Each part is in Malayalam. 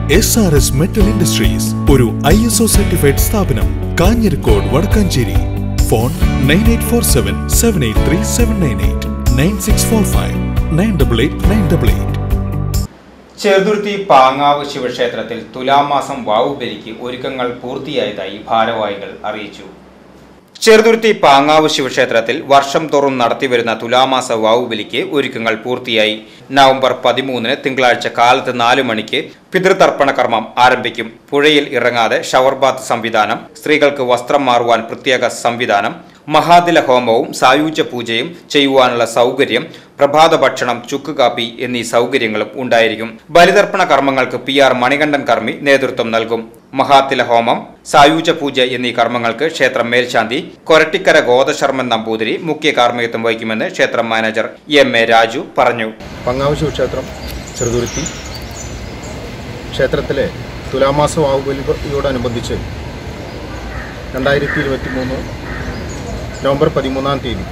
S R S metal industries ഒരു ഐ എസ് ഒ സർട്ടിഫൈഡ് സ്ഥാപനം Kanjirakode Vadakkanchery phone nine eight four seven seven eight three seven nine eight nine six four five nine double eight nine double eight Cheruthuruthy Pangavu ശിവക്ഷേത്രത്തിൽ തുലാമാസം വാവുബലിക്ക് ഒരുക്കങ്ങൾ പൂർത്തിയായതായി ഭാരവാഹികൾ അറിയിച്ചു ചെറുതുരുത്തി പാങ്ങാവ് ശിവക്ഷേത്രത്തിൽ വർഷം തോറും നടത്തിവരുന്ന തുലാമാസ വാവുബലിക്ക് ഒരുക്കങ്ങൾ പൂർത്തിയായി നവംബർ പതിമൂന്നിന് തിങ്കളാഴ്ച കാലത്ത് നാല് മണിക്ക് പിതൃതർപ്പണ കർമ്മം ആരംഭിക്കും പുഴയിൽ ഇറങ്ങാതെ ഷവർ ബാത്ത് സംവിധാനം സ്ത്രീകൾക്ക് വസ്ത്രം മാറുവാൻ പ്രത്യേക സംവിധാനം മഹാതില ഹോമവും സായുജ്യ പൂജയും ചെയ്യുവാനുള്ള സൗകര്യം പ്രഭാത ഭക്ഷണം ചുക്ക് കാപ്പി എന്നീ സൗകര്യങ്ങളും ഉണ്ടായിരിക്കും ബലിതർപ്പണ കർമ്മങ്ങൾക്ക് പി ആർ മണികണ്ഠൻ കർമ്മി നേതൃത്വം നൽകും മഹാതില ഹോമം സായുജ്യ പൂജ എന്നീ കർമ്മങ്ങൾക്ക് ക്ഷേത്രം മേൽശാന്തി കൊരട്ടിക്കര ഗോദശർമ്മൻ നമ്പൂതിരി മുഖ്യ കാർമ്മികത്വം വഹിക്കുമെന്ന് ക്ഷേത്രം മാനേജർ എം എ രാജു പറഞ്ഞു പങ്ങാവ് ശിവക്ഷേത്രം ചെറുതുരുത്തി ക്ഷേത്രത്തിലെ തുലാമാസ വാവുബലിയോടനുബന്ധിച്ച് രണ്ടായിരത്തി ഇരുപത്തി മൂന്ന് നവംബർ പതിമൂന്നാം തീയതി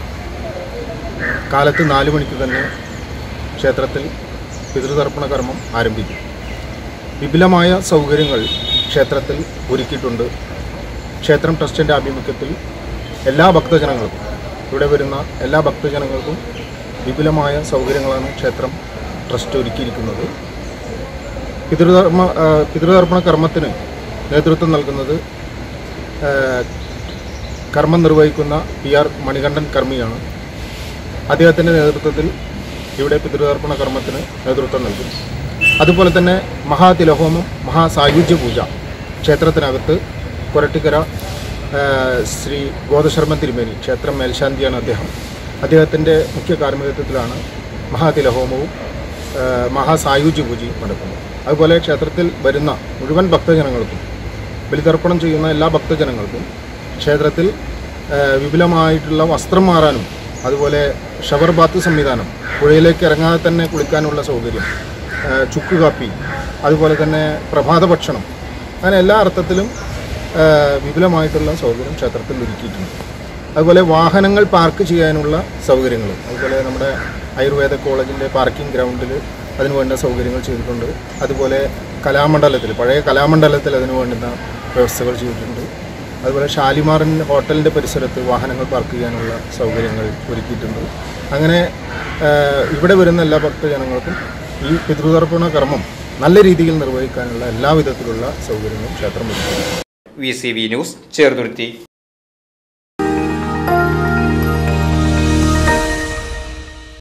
കാലത്ത് നാല് മണിക്ക് തന്നെ ക്ഷേത്രത്തിൽ പിതൃതർപ്പണ കർമ്മം ആരംഭിക്കും വിപുലമായ സൗകര്യങ്ങൾ ക്ഷേത്രത്തിൽ ഒരുക്കിയിട്ടുണ്ട് ക്ഷേത്രം ട്രസ്റ്റിൻ്റെ ആഭിമുഖ്യത്തിൽ എല്ലാ ഭക്തജനങ്ങൾക്കും ഇവിടെ വരുന്ന എല്ലാ ഭക്തജനങ്ങൾക്കും വിപുലമായ സൗകര്യങ്ങളാണ് ക്ഷേത്രം ട്രസ്റ്റ് ഒരുക്കിയിരിക്കുന്നത് പിതൃധർമ്മ ആ, പിതൃതർപ്പണ കർമ്മത്തിന് നേതൃത്വം നൽകുന്നത് ആ, കർമ്മം നിർവഹിക്കുന്ന പി ആർ മണികണ്ഠൻ കർമ്മിയാണ് അദ്ദേഹത്തിൻ്റെ നേതൃത്വത്തിൽ ഇവിടെ പിതൃതർപ്പണ കർമ്മത്തിന് നേതൃത്വം നൽകും അതുപോലെ തന്നെ മഹാതിലഹോമം മഹാസായുജ്യ പൂജ ക്ഷേത്രത്തിനകത്ത് കൊരട്ടിക്കര ആ, ശ്രീ ഗോദശർമ്മൻ തിരുമേനി ക്ഷേത്രം മേൽശാന്തിയാണ് അദ്ദേഹം അദ്ദേഹത്തിൻ്റെ മുഖ്യ കാർമ്മികത്വത്തിലാണ് മഹാതിലഹോമവും ആ, മഹാസായുജ്യ പൂജയും നടക്കുന്നത് അതുപോലെ ക്ഷേത്രത്തിൽ വരുന്ന മുഴുവൻ ഭക്തജനങ്ങൾക്കും ബലിതർപ്പണം ചെയ്യുന്ന എല്ലാ ഭക്തജനങ്ങൾക്കും ക്ഷേത്രത്തിൽ ആ, വിപുലമായിട്ടുള്ള വസ്ത്രം മാറാനും അതുപോലെ ഷവർ ബാത്ത് സംവിധാനം പുഴയിലേക്ക് ഇറങ്ങാതെ തന്നെ കുളിക്കാനുള്ള സൗകര്യം ആ, ചുക്ക് കാപ്പി അതുപോലെ തന്നെ പ്രഭാത ഭക്ഷണം അങ്ങനെ എല്ലാ അർത്ഥത്തിലും ആ, വിപുലമായിട്ടുള്ള സൗകര്യം ക്ഷേത്രത്തിൽ ഒരുക്കിയിട്ടുണ്ട് അതുപോലെ വാഹനങ്ങൾ പാർക്ക് ചെയ്യാനുള്ള സൗകര്യങ്ങൾ അതുപോലെ നമ്മുടെ ആയുർവേദ കോളേജിൻ്റെ പാർക്കിംഗ് ഗ്രൗണ്ടിൽ അതിന് വേണ്ട സൗകര്യങ്ങൾ ചെയ്തിട്ടുണ്ട് അതുപോലെ കലാമണ്ഡലത്തിൽ പഴയ കലാമണ്ഡലത്തിൽ അതിന് വേണ്ടുന്ന വ്യവസ്ഥകൾ ചെയ്തിട്ടുണ്ട് അതുപോലെ ഷാലിമാറിൻ ഹോട്ടലിൻ്റെ പരിസരത്ത് വാഹനങ്ങൾ പാർക്ക് ചെയ്യാനുള്ള സൗകര്യങ്ങൾ ഒരുക്കിയിട്ടുണ്ട് അങ്ങനെ ആ, ഇവിടെ വരുന്ന എല്ലാ ഭക്തജനങ്ങൾക്കും ഈ പിതൃതർപ്പണ കർമ്മം നല്ല രീതിയിൽ നിർവഹിക്കാനുള്ള എല്ലാവിധത്തിലുള്ള സൗകര്യങ്ങളും ക്ഷേത്രം ഒരുക്കിയിട്ടുണ്ട് V C V news Cheruthuruthy